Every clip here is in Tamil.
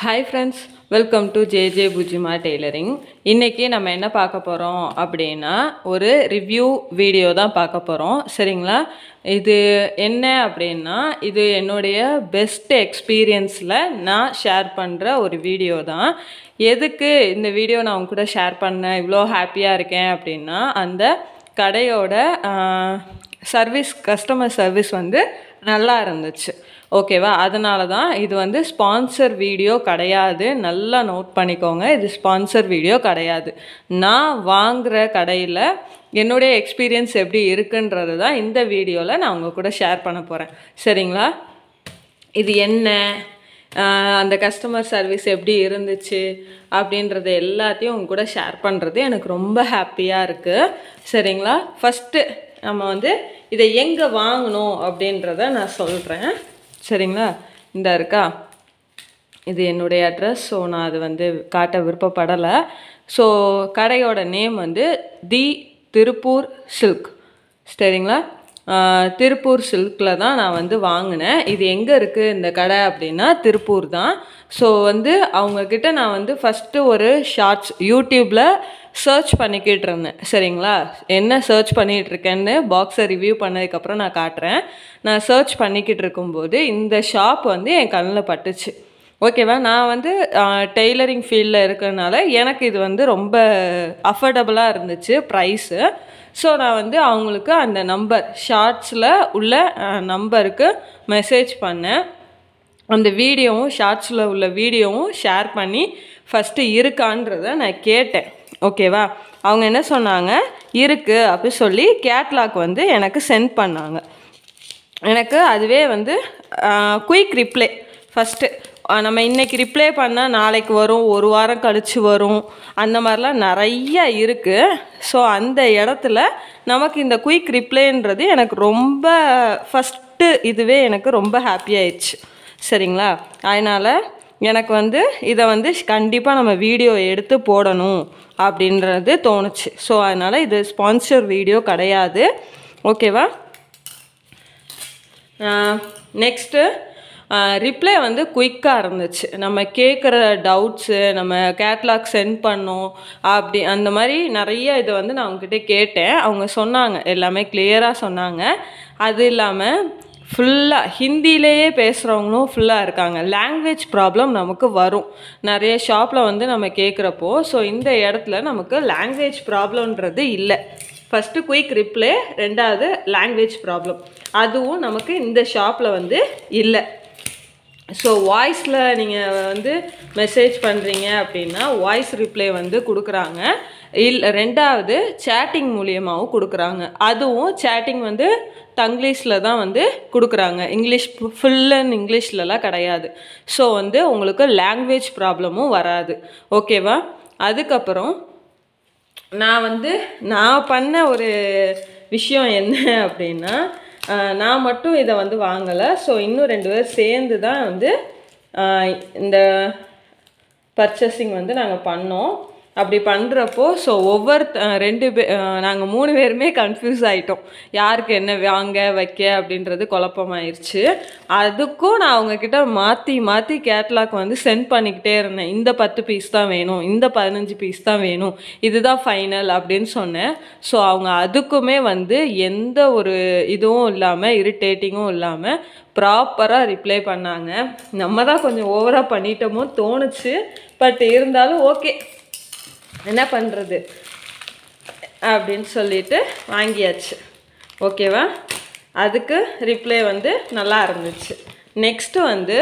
hi friends welcome to J J புஜிமா டெய்லரிங் இன்றைக்கி நம்ம என்ன பார்க்க போகிறோம் அப்படின்னா ஒரு ரிவ்யூ வீடியோ தான் பார்க்க போகிறோம் சரிங்களா இது என்ன அப்படின்னா இது என்னுடைய பெஸ்ட் எக்ஸ்பீரியன்ஸில் நான் ஷேர் பண்ணுற ஒரு வீடியோ தான் எதுக்கு இந்த வீடியோ நான் உங்க கூட ஷேர் பண்ணேன் இவ்வளோ ஹாப்பியாக இருக்கேன் அப்படின்னா அந்த கடையோட சர்வீஸ் கஸ்டமர் சர்வீஸ் வந்து நல்லா இருந்துச்சு ஓகேவா அதனால தான் இது வந்து ஸ்பான்சர் வீடியோ கிடையாது நல்லா நோட் பண்ணிக்கோங்க இது ஸ்பான்சர் வீடியோ கிடையாது நான் வாங்குகிற கடையில் என்னுடைய எக்ஸ்பீரியன்ஸ் எப்படி இருக்குன்றது தான் இந்த வீடியோவில் நான் உங்கள் கூட ஷேர் பண்ண போகிறேன் சரிங்களா இது என்ன ஆஹ் அந்த கஸ்டமர் சர்வீஸ் எப்படி இருந்துச்சு அப்படின்றத எல்லாத்தையும் உங்க கூட ஷேர் பண்ணுறது எனக்கு ரொம்ப ஹாப்பியாக இருக்குது சரிங்களா ஃபஸ்ட்டு நம்ம வந்து இதை எங்கே வாங்கணும் அப்படின்றத நான் சொல்கிறேன் சரிங்களா இந்த இருக்கா இது என்னுடைய அட்ரஸ் ஸோ நான் அது வந்து காட்ட விருப்பப்படலை ஸோ கடையோட நேம் வந்து தி திருப்பூர் சில்க் சரிங்களா ஆஹ் திருப்பூர் சில்கில் தான் நான் வந்து வாங்கினேன் இது எங்கே இருக்குது இந்த கடை அப்படின்னா திருப்பூர் தான் ஸோ வந்து அவங்கக்கிட்ட நான் வந்து ஃபஸ்ட்டு ஒரு ஷார்ட்ஸ் யூடியூப்பில் சர்ச் பண்ணிக்கிட்டு இருந்தேன் சரிங்களா என்ன சர்ச் பண்ணிகிட்டு இருக்கேன்னு பாக்ஸை ரிவ்யூ பண்ணதுக்கப்புறம் நான் காட்டுறேன் நான் சர்ச் பண்ணிக்கிட்டு இருக்கும்போது இந்த ஷாப் வந்து என் கண்ணில் பட்டுச்சு ஓகேவா நான் வந்து டெய்லரிங் ஃபீல்டில் இருக்கிறதுனால எனக்கு இது வந்து ரொம்ப அஃபோர்டபுளாக இருந்துச்சு ப்ரைஸு ஸோ நான் வந்து அவங்களுக்கு அந்த நம்பர் ஷார்ட்ஸில் உள்ள நம்பருக்கு மெசேஜ் பண்ணேன் அந்த வீடியோவும் ஷார்ட்ஸில் உள்ள வீடியோவும் ஷேர் பண்ணி ஃபஸ்ட்டு இருக்கான்றத நான் கேட்டேன் ஓகேவா அவங்க என்ன சொன்னாங்க இருக்குது அப்படி சொல்லி கேட்லாக் வந்து எனக்கு சென்ட் பண்ணாங்க எனக்கு அதுவே வந்து குயிக் ரிப்ளை ஃபஸ்ட்டு நம்ம இன்றைக்கி ரிப்ளை பண்ணால் நாளைக்கு வரும் ஒரு வாரம் கழித்து வரும் அந்த மாதிரிலாம் நிறைய இருக்குது ஸோ அந்த இடத்துல நமக்கு இந்த குயிக் ரிப்ளைன்றது எனக்கு ரொம்ப ஃபஸ்ட்டு இதுவே எனக்கு ரொம்ப ஹாப்பி ஆயிடுச்சு சரிங்களா அதனால் எனக்கு வந்து இதை வந்து கண்டிப்பாக நம்ம வீடியோ எடுத்து போடணும் அப்படின்றது தோணுச்சு ஸோ அதனால் இது ஸ்பான்சர் வீடியோ கிடையாது ஓகேவா நெக்ஸ்ட்டு ரிப்ளை வந்து குயிக்காக இருந்துச்சு நம்ம கேட்குற டவுட்ஸு நம்ம கேட்லாக் சென்ட் பண்ணோம் அப்படி அந்த மாதிரி நிறைய இதை வந்து நான் அவங்ககிட்ட கேட்டேன் அவங்க சொன்னாங்க எல்லாமே கிளியராக சொன்னாங்க அது இல்லாமல் ஃபுல்லாக ஹிந்திலேயே பேசுகிறவங்களும் ஃபுல்லாக இருக்காங்க லாங்குவேஜ் ப்ராப்ளம் நமக்கு வரும் நிறைய ஷாப்பில் வந்து நம்ம கேட்குறப்போ ஸோ இந்த இடத்துல நமக்கு லாங்குவேஜ் ப்ராப்ளம்ன்றது இல்லை ஃபஸ்ட்டு குயிக் ரிப்ளை ரெண்டாவது லாங்குவேஜ் ப்ராப்ளம் அதுவும் நமக்கு இந்த ஷாப்பில் வந்து இல்லை ஸோ வாய்ஸில் நீங்கள் வந்து மெசேஜ் பண்ணுறீங்க அப்படின்னா வாய்ஸ் ரிப்ளை வந்து கொடுக்குறாங்க இல்லை ரெண்டாவது சேட்டிங் மூலியமாகவும் கொடுக்குறாங்க அதுவும் சேட்டிங் வந்து தங்கிலீஷில் தான் வந்து கொடுக்குறாங்க இங்கிலீஷ் ஃபுல் அண்ட் இங்கிலீஷ்லலாம் கிடையாது ஸோ வந்து உங்களுக்கு லாங்குவேஜ் ப்ராப்ளமும் வராது ஓகேவா அதுக்கப்புறம் நான் வந்து நான் பண்ண ஒரு விஷயம் என்ன அப்படின்னா நான் மட்டும் இதை வந்து வாங்கலை ஸோ இன்னும் ரெண்டு பேர் சேர்ந்து தான் வந்து இந்த பர்ச்சேசிங் வந்து நாங்கள் பண்ணோம் அப்படி பண்ணுறப்போ ஸோ ஒவ்வொரு ரெண்டு பே நாங்கள் மூணு பேருமே கன்ஃபியூஸ் ஆகிட்டோம் யாருக்கு என்ன வாங்க வைக்க அப்படின்றது குழப்பமாயிருச்சு அதுக்கும் நான் அவங்கக்கிட்ட மாற்றி மாற்றி கேட்லாக் வந்து சென்ட் பண்ணிக்கிட்டே இருந்தேன் இந்த பத்து பீஸ் தான் வேணும் இந்த பதினஞ்சு பீஸ் தான் வேணும் இதுதான் ஃபைனல் அப்படின்னு சொன்னேன் ஸோ அவங்க அதுக்குமே வந்து எந்த ஒரு இதுவும் இல்லாமல் இரிட்டேட்டிங்கும் இல்லாமல் ப்ராப்பராக ரிப்ளை பண்ணாங்க நம்ம தான் கொஞ்சம் ஓவராக பண்ணிட்டோமோ தோணுச்சு பட் இருந்தாலும் ஓகே என்ன பண்ணுறது அப்படின்னு சொல்லிட்டு வாங்கியாச்சு ஓகேவா அதுக்கு ரிப்ளை வந்து நல்லா இருந்துச்சு நெக்ஸ்ட்டு வந்து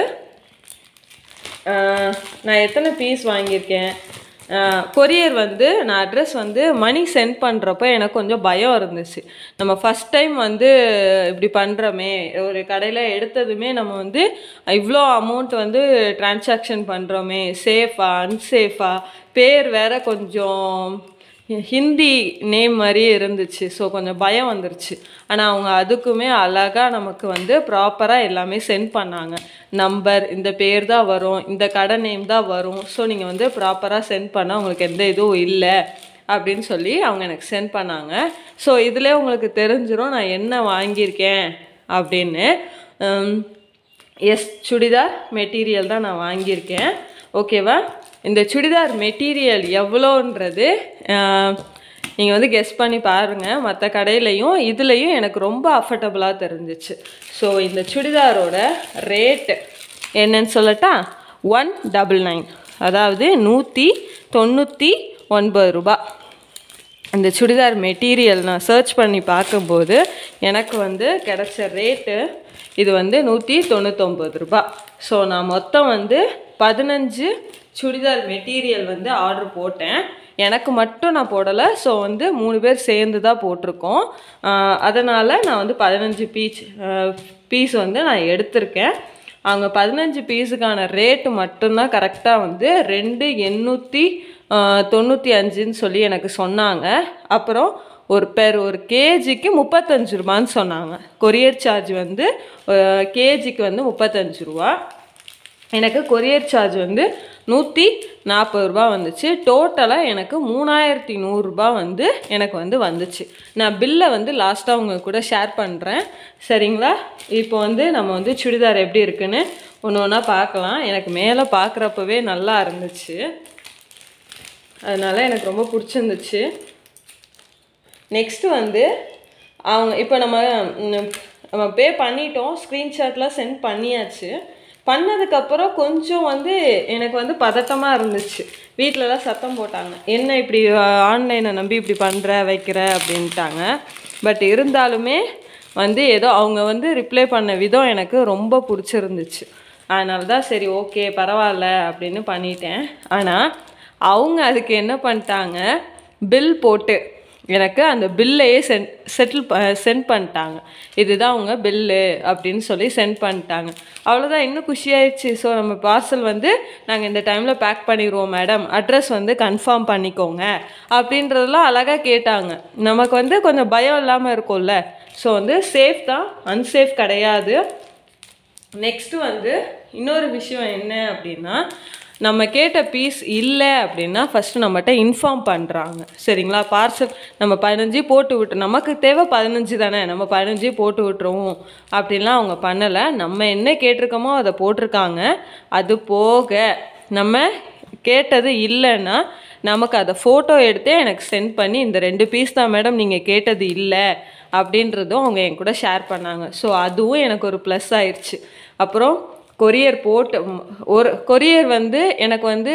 நான் எத்தனை பீஸ் வாங்கியிருக்கேன் கொரியர் வந்து நான் அட்ரஸ் வந்து மணி சென்ட் பண்ணுறப்ப எனக்கு கொஞ்சம் பயம் இருந்துச்சு நம்ம ஃபஸ்ட் டைம் வந்து இப்படி பண்ணுறோமே ஒரு கடையில் எடுத்ததுமே நம்ம வந்து இவ்வளோ அமௌண்ட் வந்து டிரான்சாக்ஷன் பண்ணுறோமே சேஃபா அன்சேஃபா பேர் வேற கொஞ்சம் ஹிந்தி நேம் மாதிரியே இருந்துச்சு ஸோ கொஞ்சம் பயம் வந்துருச்சு ஆனால் அவங்க அதுக்குமே அழகாக நமக்கு வந்து ப்ராப்பராக எல்லாமே சென்ட் பண்ணாங்க நம்பர் இந்த பேர் தான் வரும் இந்த கடை நேம் தான் வரும் ஸோ நீங்கள் வந்து ப்ராப்பராக சென்ட் பண்ணால் உங்களுக்கு எந்த இதுவும் இல்லை அப்படின்னு சொல்லி அவங்க எனக்கு சென்ட் பண்ணாங்க ஸோ இதில் உங்களுக்கு தெரிஞ்சிடும் நான் என்ன வாங்கியிருக்கேன் அப்படின்னு எஸ் சுடிதார் மெட்டீரியல் தான் நான் வாங்கியிருக்கேன் ஓகேவா இந்த சுடிதார் மெட்டீரியல் எவ்வளோன்றது நீங்கள் வந்து கெஸ் பண்ணி பாருங்கள் மற்ற கடையிலையும் இதுலேயும் எனக்கு ரொம்ப அஃபர்டபுளாக தெரிஞ்சிச்சு ஸோ இந்த சுடிதாரோட ரேட்டு என்னன்னு சொல்லட்டா ஒன் டபுள் நைன் அதாவது நூற்றி தொண்ணூற்றி ஒன்பது ரூபாய் அந்த சுடிதார் மெட்டீரியல் நான் சர்ச் பண்ணி பார்க்கும்போது எனக்கு வந்து கிடைச்ச ரேட்டு இது வந்து நூற்றி தொண்ணூத்தொம்பது ரூபாய் ஸோ நான் மொத்தம் வந்து பதினஞ்சு சுடிதார் மெட்டீரியல் வந்து ஆர்டர் போட்டேன் எனக்கு மட்டும் நான் போடலை ஸோ வந்து மூணு பேர் சேர்ந்து தான் போட்டிருக்கோம் அதனால் நான் வந்து பதினஞ்சு பீச் பீஸ் வந்து நான் எடுத்திருக்கேன் அவங்க பதினஞ்சு பீஸுக்கான ரேட்டு மட்டும்தான் கரெக்டாக வந்து ரெண்டு எண்ணூற்றி தொண்ணூற்றி அஞ்சுன்னு சொல்லி எனக்கு சொன்னாங்க அப்புறம் ஒரு பெர் ஒரு கேஜிக்கு முப்பத்தஞ்சு ரூபான்னு சொன்னாங்க கொரியர் சார்ஜ் வந்து கேஜிக்கு வந்து முப்பத்தஞ்சு ரூபா எனக்கு கொரியர் சார்ஜ் வந்து நூற்றி நாற்பது ரூபா வந்துச்சு டோட்டலாக எனக்கு மூணாயிரத்தி நூறுரூபா வந்து எனக்கு வந்து வந்துச்சு நான் பில்லை வந்து லாஸ்ட்டாக உங்க கூட ஷேர் பண்ணுறேன் சரிங்களா இப்போ வந்து நம்ம வந்து சுடிதார் எப்படி இருக்குன்னு ஒன்று ஒன்றா பார்க்கலாம் எனக்கு மேலே பார்க்குறப்பவே நல்லா இருந்துச்சு அதனால் எனக்கு ரொம்ப பிடிச்சிருந்துச்சு நெக்ஸ்ட்டு வந்து அவங்க இப்போ நம்ம ம், நம்ம பே பண்ணிட்டோம் ஸ்க்ரீன்ஷாட்லாம் சென்ட் பண்ணியாச்சு பண்ணதுக்கப்புறம் கொஞ்சம் வந்து எனக்கு வந்து பதட்டமாக இருந்துச்சு வீட்டிலலாம் சத்தம் போட்டாங்க என்ன இப்படி ஆன்லைனை நம்பி இப்படி பண்ணுற வைக்கிற அப்படின்ட்டாங்க பட் இருந்தாலுமே வந்து ஏதோ அவங்க வந்து ரிப்ளை பண்ண விதம் எனக்கு ரொம்ப பிடிச்சிருந்துச்சு அதனால தான் சரி ஓகே பரவாயில்ல அப்படின்னு பண்ணிட்டேன் ஆனால் அவங்க அதுக்கு என்ன பண்ணிட்டாங்க பில் போட்டு எனக்கு அந்த பில்லையே சென்ட் செட்டில் ப சென்ட் பண்ணிட்டாங்க இதுதான் உங்க பில்லு அப்படின்னு சொல்லி சென்ட் பண்ணிட்டாங்க அவ்வளோதான் இன்னும் குஷியாயிடுச்சு ஸோ நம்ம பார்சல் வந்து நாங்கள் இந்த டைமில் பேக் பண்ணிடுவோம் மேடம் அட்ரஸ் வந்து கன்ஃபார்ம் பண்ணிக்கோங்க அப்படின்றதெல்லாம் அழகாக கேட்டாங்க நமக்கு வந்து கொஞ்சம் பயம் இல்லாமல் இருக்கும்ல ஸோ வந்து சேஃப் தான் அன்சேஃப் கிடையாது நெக்ஸ்ட் வந்து இன்னொரு விஷயம் என்ன அப்படின்னா நம்ம கேட்ட பீஸ் இல்லை அப்படின்னா ஃபஸ்ட்டு நம்மகிட்ட இன்ஃபார்ம் பண்ணுறாங்க சரிங்களா பார்சல் நம்ம பதினஞ்சு போட்டு விட்டு நமக்கு தேவை பதினஞ்சு தானே நம்ம பதினஞ்சு போட்டு விட்டுருவோம் அப்படின்லாம் அவங்க பண்ணலை நம்ம என்ன கேட்டிருக்கோமோ அதை போட்டிருக்காங்க அது போக நம்ம கேட்டது இல்லைன்னா நமக்கு அதை ஃபோட்டோ எடுத்தே எனக்கு சென்ட் பண்ணி இந்த ரெண்டு பீஸ் தான் மேடம் நீங்கள் கேட்டது இல்லை அப்படின்றதும் அவங்க என் கூட ஷேர் பண்ணாங்க ஸோ அதுவும் எனக்கு ஒரு ப்ளஸ் ஆயிடுச்சு அப்புறம் கொரியர் போட்டு ம், ஒரு கொரியர் வந்து எனக்கு வந்து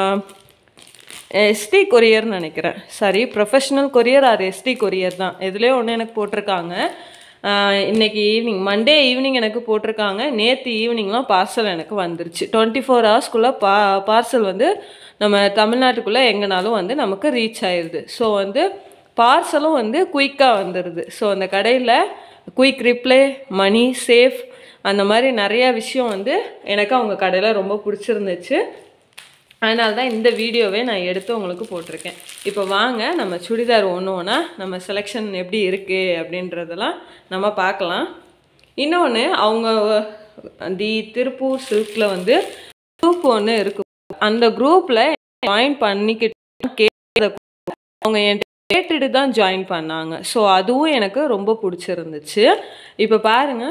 எஸ்டி கொரியர்னு நினைக்கிறேன் sorry professional courier or ST courier தான் எதுலேயோ ஒன்று எனக்கு போட்டிருக்காங்க ஆஹ் இன்னைக்கு ஈவினிங் மண்டே ஈவினிங் எனக்கு போட்டிருக்காங்க நேற்று ஈவினிங்லாம் பார்சல் எனக்கு வந்துருச்சு டுவெண்ட்டி ஃபோர் ஹவர்ஸ்க்குள்ளே பா பார்சல் வந்து நம்ம தமிழ்நாட்டுக்குள்ளே எங்கேனாலும் வந்து நமக்கு ரீச் ஆயிடுது ஸோ வந்து பார்சலும் வந்து குயிக்காக வந்துடுது ஸோ அந்த கடையில் குயிக் ரிப்ளை மணி சேஃப் அந்த மாதிரி நிறையா விஷயம் வந்து எனக்கு அவங்க கடையில் ரொம்ப பிடிச்சிருந்துச்சு அதனால தான் இந்த வீடியோவே நான் எடுத்து உங்களுக்கு போட்டிருக்கேன் இப்போ வாங்க நம்ம சுடிதார் ஒன்று ஒன்றா நம்ம செலெக்ஷன் எப்படி இருக்குது அப்படின்றதெல்லாம் நம்ம பார்க்கலாம் இன்னொன்று அவங்க தி திருப்பூர் சில்கில் வந்து குரூப் ஒன்று இருக்கு அந்த குரூப்பில் ஜாயின் பண்ணிக்கிட்டு கேட்ட அவங்க என்கிட்ட கேட்டுட்டு தான் ஜாயின் பண்ணாங்க ஸோ அதுவும் எனக்கு ரொம்ப பிடிச்சிருந்துச்சு இப்போ பாருங்க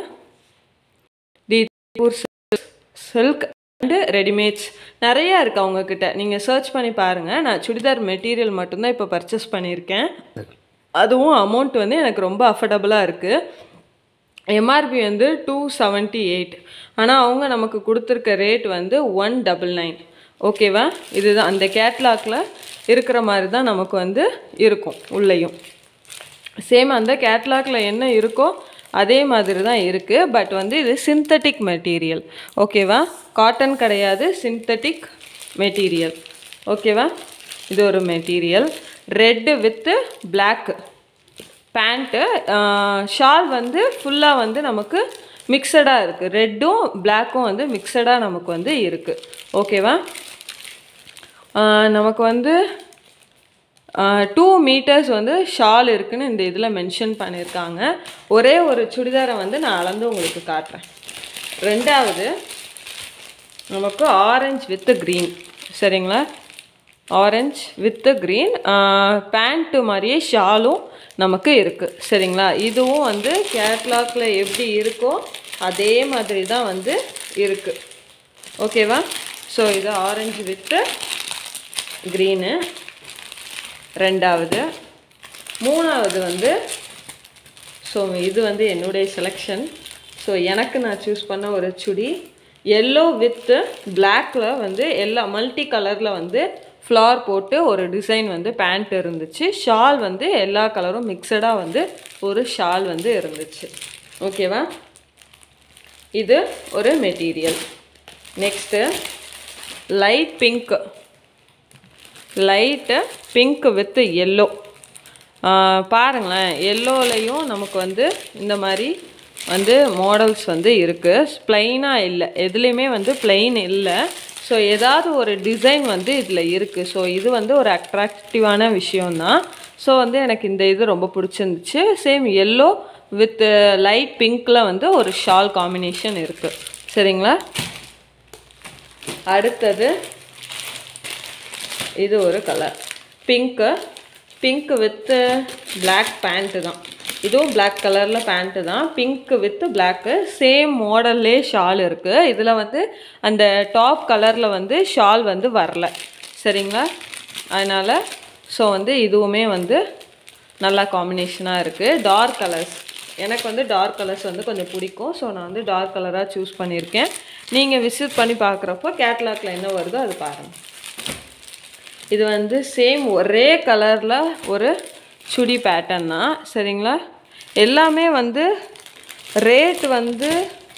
the Tiruppur silk and readymades நிறையா இருக்குது அவங்கக்கிட்ட நீங்கள் சர்ச் பண்ணி பாருங்கள் நான் சுடிதார் மெட்டீரியல் மட்டும்தான் இப்போ பர்ச்சேஸ் பண்ணியிருக்கேன் அதுவும் அமௌண்ட் வந்து எனக்கு ரொம்ப அஃபர்டபுளாக இருக்குது எம்ஆர்பி வந்து டூ செவன்ட்டி எயிட் ஆனால் அவங்க நமக்கு கொடுத்துருக்க ரேட் வந்து ஒன் டபுள் நைன் ஓகேவா இதுதான் அந்த கேட்லாக்ல இருக்கிற மாதிரி தான் நமக்கு வந்து இருக்கும் உள்ளேயும் சேம் அந்த கேட்லாக்ல என்ன இருக்கோ அதே மாதிரி தான் இருக்குது பட் வந்து இது சிந்தட்டிக் மெட்டீரியல் ஓகேவா காட்டன் கிடையாது சிந்தட்டிக் மெட்டீரியல் ஓகேவா இது ஒரு material red with black pant shawl வந்து ஃபுல்லாக வந்து நமக்கு மிக்சடாக இருக்குது ரெட்டும் பிளாக்கும் வந்து மிக்சடாக நமக்கு வந்து இருக்குது ஓகேவா ஆஹ் நமக்கு வந்து டூ மீட்டர்ஸ் வந்து ஷால் இருக்குன்னு இந்த இதில் மென்ஷன் பண்ணியிருக்காங்க ஒரே ஒரு சுடிதாரை வந்து நான் அளந்து உங்களுக்கு காட்டுறேன் ரெண்டாவது நமக்கு ஆரஞ்சு வித் க்ரீன் சரிங்களா ஆரஞ்ச் வித் க்ரீன் பேண்ட்டு மாதிரியே ஷாலும் நமக்கு இருக்குது சரிங்களா இதுவும் வந்து கேட்லாக்ல எப்படி இருக்கோ அதே மாதிரி தான் வந்து இருக்குது ஓகேவா ஸோ இது ஆரஞ்சு வித்து க்ரீனு ரெண்டாவது மூணாவது வந்து ஸோ இது வந்து என்னுடைய செலெக்ஷன் ஸோ எனக்கு நான் சூஸ் பண்ண ஒரு சுடி எல்லோ வித்து பிளாக்ல வந்து எல்லா மல்டி கலரில் வந்து ஃப்ளார் போட்டு ஒரு டிசைன் வந்து பேண்ட் இருந்துச்சு ஷால் வந்து எல்லா கலரும் மிக்சடாக வந்து ஒரு ஷால் வந்து இருந்துச்சு ஓகேவா இது ஒரு material next light pink light pink with yellow பாருங்களேன் எல்லோலையும் நமக்கு வந்து இந்த மாதிரி வந்து மாடல்ஸ் வந்து இருக்குது ப்ளைனாக இல்லை எதுலேயுமே வந்து ப்ளைன் இல்லை ஸோ ஏதாவது ஒரு டிசைன் வந்து இதில் இருக்குது ஸோ இது வந்து ஒரு அட்ராக்டிவான விஷயம்தான் ஸோ வந்து எனக்கு இந்த இது ரொம்ப பிடிச்சிருந்துச்சு சேம் எல்லோ வித் லைட் பிங்க்கில் வந்து ஒரு ஷால் காம்பினேஷன் இருக்குது சரிங்களா அடுத்தது இது ஒரு colour pink pink with black pant தான் இதுவும் பிளாக் கலரில் பேண்ட்டு தான் பிங்க் வித்து பிளாக்கு சேம் மாடல்லே ஷால் இருக்குது இதில் வந்து அந்த டாப் கலரில் வந்து ஷால் வந்து வரல சரிங்களா அதனால் ஸோ வந்து இதுவுமே வந்து நல்லா காம்பினேஷனாக இருக்குது டார்க் கலர்ஸ் எனக்கு வந்து டார்க் கலர்ஸ் வந்து கொஞ்சம் பிடிக்கும் ஸோ நான் வந்து டார்க் கலராக சூஸ் பண்ணியிருக்கேன் நீங்கள் விசிட் பண்ணி பார்க்குறப்போ கேட்லாக்ல என்ன வருதோ அது பாருங்கள் இது வந்து சேம் ஒரே கலரில் ஒரு சுடி பேட்டர்ன் தான் சரிங்களா எல்லாமே வந்து ரேட் வந்து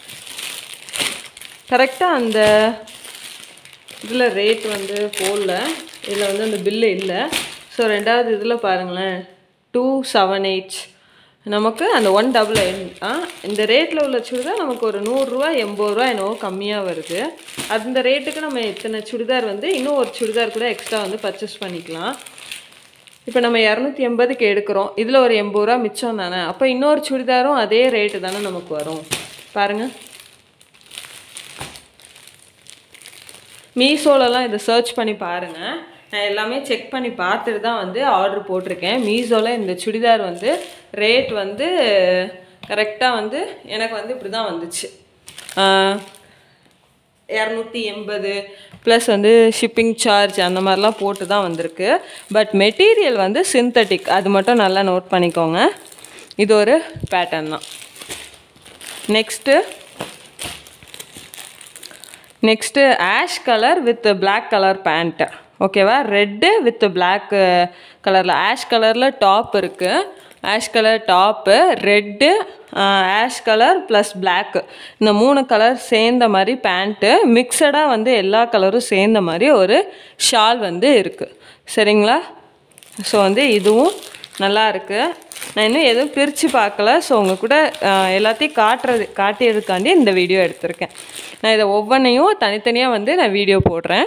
கரெக்டாக அந்த இதில் ரேட் வந்து போடல இதில் வந்து அந்த பில்லு இல்லை ஸோ ரெண்டாவது இதில் பாருங்களேன் டூ செவன் எயிட் நமக்கு அந்த ஒன் டபுள் ஆ இந்த ரேட்டில் உள்ள சுடிதார் நமக்கு ஒரு நூறுரூவா எண்பது ரூபா என்னவோ கம்மியாக வருது அந்த ரேட்டுக்கு நம்ம எத்தனை சுடிதார் வந்து இன்னும் ஒரு சுடிதார் கூட எக்ஸ்ட்ரா வந்து பர்ச்சேஸ் பண்ணிக்கலாம் இப்போ நம்ம இரநூத்தி எண்பதுக்கு எடுக்கிறோம் இதில் ஒரு எண்பது ரூபா மிச்சம் தானே அப்போ இன்னொரு சுடிதாரும் அதே ரேட்டு தானே நமக்கு வரும் பாருங்கள் மீஷோலலாம் இதை சர்ச் பண்ணி பாருங்கள் நான் எல்லாமே செக் பண்ணி பார்த்துட்டு தான் வந்து ஆர்டர் போட்டிருக்கேன் மீஷோவில் இந்த சுடிதார் வந்து ரேட் வந்து கரெக்டாக வந்து எனக்கு வந்து இப்படி தான் வந்துச்சு இரநூத்தி எண்பது ப்ளஸ் வந்து ஷிப்பிங் சார்ஜ் அந்த மாதிரிலாம் போட்டு தான் வந்திருக்கு பட் மெட்டீரியல் வந்து சிந்தட்டிக் அது மட்டும் நல்லா நோட் பண்ணிக்கோங்க இது ஒரு பேட்டர்ன் தான் next next ash colour with black colour pant ஓகேவா ரெட்டு வித் பிளாக் கலரில் ஆஷ் கலரில் டாப் இருக்குது ash colour top red ash colour plus black இந்த மூணு கலர் சேர்ந்த மாதிரி பேண்ட்டு மிக்சடாக வந்து எல்லா கலரும் சேர்ந்த மாதிரி ஒரு ஷால் வந்து இருக்குது சரிங்களா ஸோ வந்து இதுவும் நல்லா இருக்குது நான் இன்னும் எதுவும் பிரித்து பார்க்கல ஸோ உங்கள் கூட ஆஹ், எல்லாத்தையும் காட்டுறது காட்டியதுக்காண்டி இந்த வீடியோ எடுத்திருக்கேன் நான் இதை ஒவ்வொன்றையும் தனித்தனியாக வந்து நான் வீடியோ போடுறேன்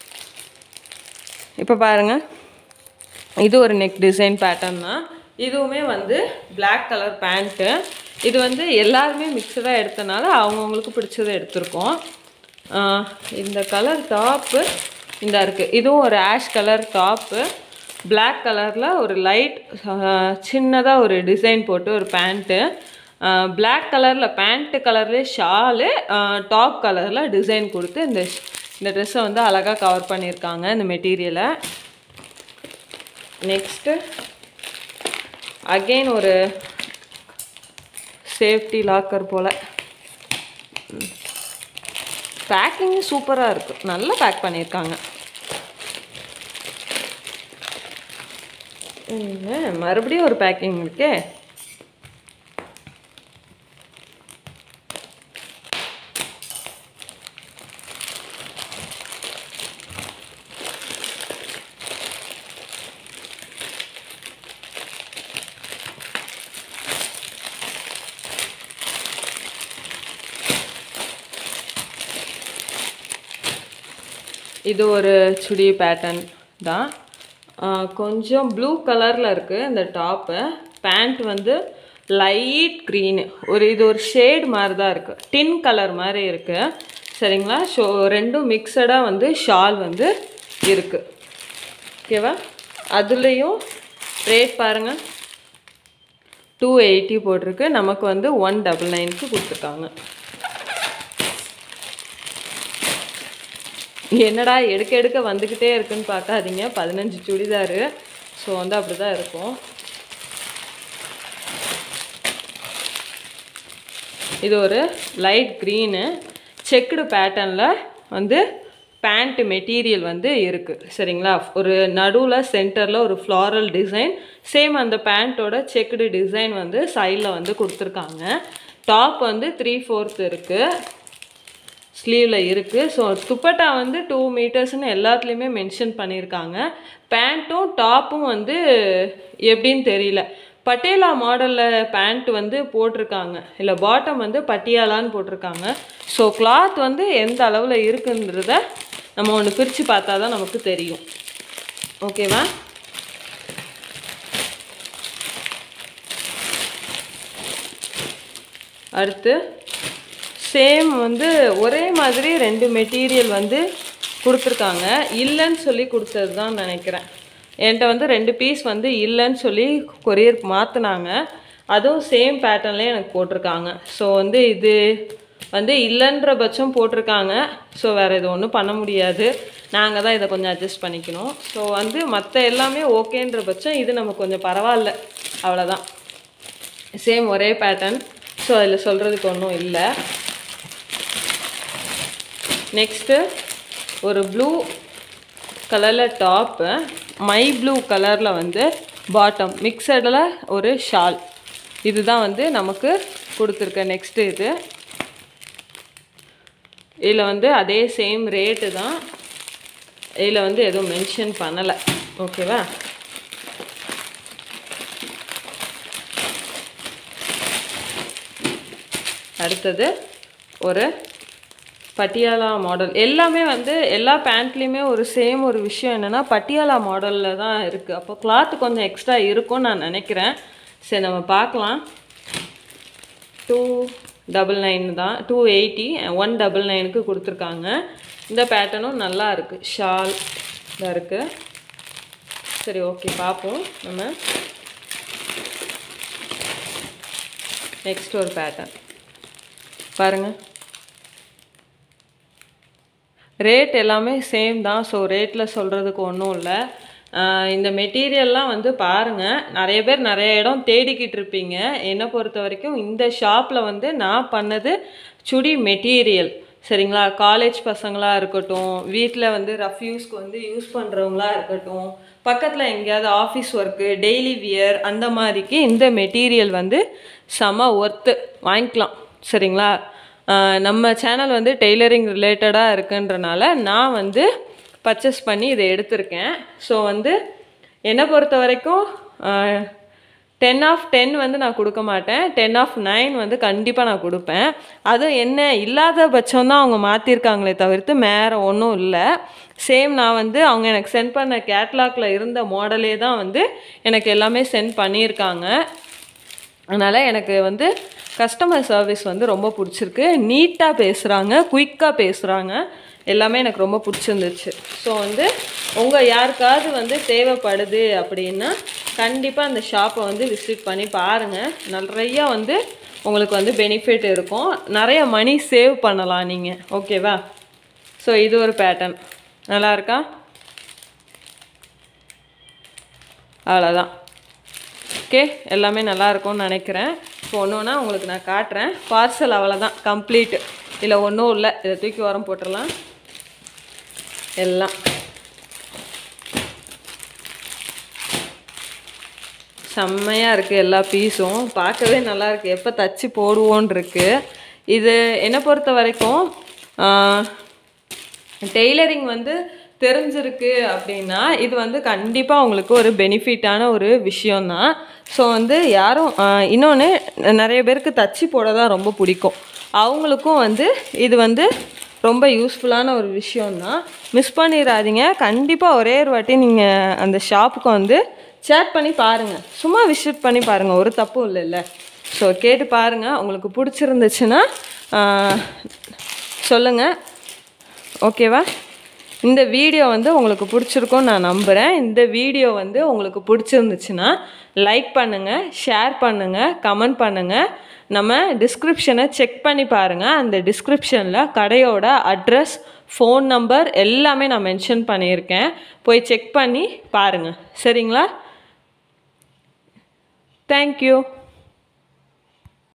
இப்போ பாருங்கள் இது ஒரு நெக் டிசைன் பேட்டர்ன் தான் இதுவுமே வந்து Black கலர் பேண்ட்டு இது வந்து எல்லாருமே மிக்சடாக எடுத்தனால அவங்கவுங்களுக்கு பிடிச்சதை எடுத்திருக்கோம் ஆஹ் இந்த கலர் டாப்பு இந்த இருக்குது இதுவும் ஒரு ஆஷ் கலர் டாப்பு Black கலரில் ஒரு லைட் சின்னதாக ஒரு டிசைன் போட்டு ஒரு பேண்ட்டு Black கலரில் பேண்ட்டு கலர்லேயே ஷாலு டாப் கலரில் டிசைன் கொடுத்து இந்த இந்த ட்ரெஸ்ஸை வந்து அழகாக கவர் பண்ணியிருக்காங்க இந்த மெட்டீரியலை நெக்ஸ்ட்டு அகெயின் ஒரு சேஃப்டி லாக்கர் போல் பேக்கிங் சூப்பராக இருக்குது நல்லா பேக் பண்ணியிருக்காங்க என்ன, மறுபடியும் ஒரு பேக்கிங் இருக்கே இது ஒரு சுடி பேட்டர்ன் தான் ஆஹ் கொஞ்சம் ப்ளூ கலரில் இருக்குது இந்த டாப்பு பேண்ட் வந்து லைட் க்ரீனு ஒரு இது ஒரு ஷேட் மாதிரி தான் இருக்குது டின் கலர் மாதிரி இருக்குது சரிங்களா ஸோ ரெண்டும் மிக்சடாக வந்து ஷால் வந்து இருக்குது ஓகேவா அதுலேயும் ரேட் பாருங்கள் டூ எயிட்டி போட்டிருக்கு நமக்கு வந்து ஒன் டபுள் நைனுக்கு கொடுத்துருக்காங்க என்னடா எடுக்க எடுக்க வந்துக்கிட்டே இருக்குன்னு பார்க்காதீங்க பதினஞ்சு சுடிதாரு ஸோ வந்து அப்படி தான் இருக்கும் இது ஒரு லைட் க்ரீனு செக்குடு பேட்டர்னில் வந்து பேண்ட் மெட்டீரியல் வந்து இருக்குது சரிங்களா ஒரு நடுவில் சென்டரில் ஒரு ஃப்ளாரல் டிசைன் சேம் அந்த பேண்ட்டோட செக்குடு டிசைன் வந்து சைடில் வந்து கொடுத்துருக்காங்க டாப் வந்து த்ரீ ஃபோர்த் இருக்குது ஸ்லீவில் இருக்குது ஸோ துப்பட்டா வந்து டூ மீட்டர்ஸ்னு எல்லாத்துலேயுமே மென்ஷன் பண்ணியிருக்காங்க பேண்ட்டும் டாப்பும் வந்து எப்படின்னு தெரியல பட்டேலா மாடலில் பேண்ட் வந்து போட்டிருக்காங்க இல்லை பாட்டம் வந்து பட்டியாலான்னு போட்டிருக்காங்க ஸோ கிளாத் வந்து எந்த அளவில் இருக்குன்றத நம்ம ஒன்று பிரித்து பார்த்தா தான் நமக்கு தெரியும் ஓகேவா அடுத்து சேம் வந்து ஒரே மாதிரி ரெண்டு மெட்டீரியல் வந்து கொடுத்துருக்காங்க இல்லைன்னு சொல்லி கொடுத்தது தான் நினைக்கிறேன் என்கிட்ட வந்து ரெண்டு பீஸ் வந்து இல்லைன்னு சொல்லி கொரியர் மாற்றினாங்க அதுவும் சேம் பேட்டர்ன்லேயே எனக்கு போட்டிருக்காங்க ஸோ வந்து இது வந்து இல்லைன்ற பட்சம் போட்டிருக்காங்க ஸோ வேறு இது ஒன்றும் பண்ண முடியாது நாங்கள் தான் இதை கொஞ்சம் அட்ஜஸ்ட் பண்ணிக்கணும் ஸோ வந்து மற்ற எல்லாமே ஓகேன்ற பட்சம் இது நமக்கு கொஞ்சம் பரவாயில்ல அவ்வளோதான் சேம் ஒரே பேட்டர்ன் ஸோ அதில் சொல்கிறதுக்கு ஒன்றும் இல்லை நெக்ஸ்ட்டு ஒரு ப்ளூ கலரில் டாப்பு மை ப்ளூ கலரில் வந்து பாட்டம் மிக்சடில் ஒரு ஷால் இதுதான் வந்து நமக்கு கொடுத்துருக்க நெக்ஸ்ட்டு இது இதில் வந்து அதே சேம் ரேட்டு தான் இதில் வந்து எதுவும் மென்ஷன் பண்ணலை ஓகேவா அடுத்தது ஒரு பட்டியாலா மாடல் எல்லாமே வந்து எல்லா பேண்ட்லேயுமே ஒரு சேம் ஒரு விஷயம் என்னென்னா பட்டியாலா மாடலில் தான் இருக்குது அப்போ கிளாத் கொஞ்சம் எக்ஸ்ட்ரா இருக்கும்னு நான் நினைக்கிறேன் சரி நம்ம பார்க்கலாம் டூ டபுள் நைன் தான் டூ எயிட்டி ஒன் டபுள் நைனுக்கு கொடுத்துருக்காங்க இந்த பேட்டர்னும் நல்லா இருக்குது ஷால் இதாக இருக்குது சரி ஓகே பார்ப்போம் நம்ம நெக்ஸ்ட் ஒரு பேட்டர்ன் பாருங்கள் ரேட் எல்லாமே சேம் தான் ஸோ ரேட்டில் சொல்கிறதுக்கு ஒன்றும் இல்லை இந்த மெட்டீரியல்லாம் வந்து பாருங்கள் நிறைய பேர் நிறைய இடம் தேடிக்கிட்டு இருப்பீங்க என்னை பொறுத்த வரைக்கும் இந்த ஷாப்பில் வந்து நான் பண்ணது சுடி மெட்டீரியல் சரிங்களா காலேஜ் பசங்களாக இருக்கட்டும் வீட்டில் வந்து ரஃப் யூஸ்க்கு வந்து யூஸ் பண்ணுறவங்களா இருக்கட்டும் பக்கத்தில் எங்கேயாவது ஆஃபீஸ் ஒர்க்கு டெய்லி வியர் அந்த மாதிரிக்கு இந்த மெட்டீரியல் வந்து செம ஒர்த்து வாங்கிக்கலாம் சரிங்களா நம்ம சேனல் வந்து டெய்லரிங் ரிலேட்டடாக இருக்குன்றனால நான் வந்து பர்ச்சேஸ் பண்ணி இதை எடுத்திருக்கேன் ஸோ வந்து என்னை பொறுத்த வரைக்கும் டென் ஆஃப் டென் வந்து நான் கொடுக்க மாட்டேன் டென் ஆஃப் நைன் வந்து கண்டிப்பாக நான் கொடுப்பேன் அதுவும் என்ன இல்லாத பட்சம் தான் அவங்க மாற்றிருக்காங்களே தவிர்த்து வேறு ஒன்றும் இல்லை சேம் நான் வந்து அவங்க எனக்கு சென்ட் பண்ண கேட்லாக்ல இருந்த மாடலே தான் வந்து எனக்கு எல்லாமே சென்ட் பண்ணியிருக்காங்க அதனால் எனக்கு வந்து கஸ்டமர் சர்வீஸ் வந்து ரொம்ப பிடிச்சிருக்கு நீட்டாக பேசுகிறாங்க குயிக்காக பேசுகிறாங்க எல்லாமே எனக்கு ரொம்ப பிடிச்சிருந்துச்சு ஸோ வந்து உங்கள் யாருக்காவது வந்து தேவைப்படுது அப்படின்னா கண்டிப்பாக அந்த ஷாப்பை வந்து விசிட் பண்ணி பாருங்கள் நிறையா வந்து உங்களுக்கு வந்து பெனிஃபிட் இருக்கும் நிறைய மணி சேவ் பண்ணலாம் நீங்கள் ஓகேவா ஸோ இது ஒரு பேட்டர்ன் நல்லா இருக்கா அவ்வளோதான் ஓகே எல்லாமே நல்லா இருக்கும்னு நினைக்கிறேன் இப்போ ஒன்று ஒன்றா உங்களுக்கு நான் காட்டுறேன் பார்சல் அவ்வளோதான் கம்ப்ளீட் இல்லை ஒன்றும் இல்லை இதை தூக்கி உரம் போட்டுடலாம் எல்லாம் செம்மையாக இருக்குது எல்லா பீஸும் பார்க்கவே நல்லா இருக்குது எப்போ தச்சு போடுவோன்னு இருக்கு இது என்னை பொறுத்த வரைக்கும் டெய்லரிங் வந்து தெரிஞ்சிருக்கு அப்படின்னா இது வந்து கண்டிப்பாக உங்களுக்கு ஒரு பெனிஃபிட்டான ஒரு விஷயந்தான் ஸோ வந்து யாரும் இன்னொன்று நிறைய பேருக்கு தச்சு போட தான் ரொம்ப பிடிக்கும் அவங்களுக்கும் வந்து இது வந்து ரொம்ப யூஸ்ஃபுல்லான ஒரு விஷயந்தான் மிஸ் பண்ணிடாதீங்க கண்டிப்பாக ஒரே ஒரு வாட்டி நீங்கள் அந்த ஷாப்புக்கு வந்து சேட் பண்ணி பாருங்கள் சும்மா விசிட் பண்ணி பாருங்கள் ஒரு தப்பும் இல்லைல்ல ஸோ கேட்டு பாருங்கள் உங்களுக்கு பிடிச்சிருந்துச்சுன்னா சொல்லுங்கள் ஓகேவா இந்த வீடியோ வந்து உங்களுக்கு பிடிச்சிருக்கும்னு நான் நம்புகிறேன் இந்த வீடியோ வந்து உங்களுக்கு பிடிச்சிருந்துச்சுன்னா லைக் பண்ணுங்கள் ஷேர் பண்ணுங்கள் கமெண்ட் பண்ணுங்கள் நம்ம டிஸ்கிரிப்ஷனை செக் பண்ணி பாருங்கள் அந்த டிஸ்கிரிப்ஷனில் கடையோட அட்ரஸ் ஃபோன் நம்பர் எல்லாமே நான் மென்ஷன் பண்ணியிருக்கேன் போய் செக் பண்ணி பாருங்கள் சரிங்களா தேங்க்யூ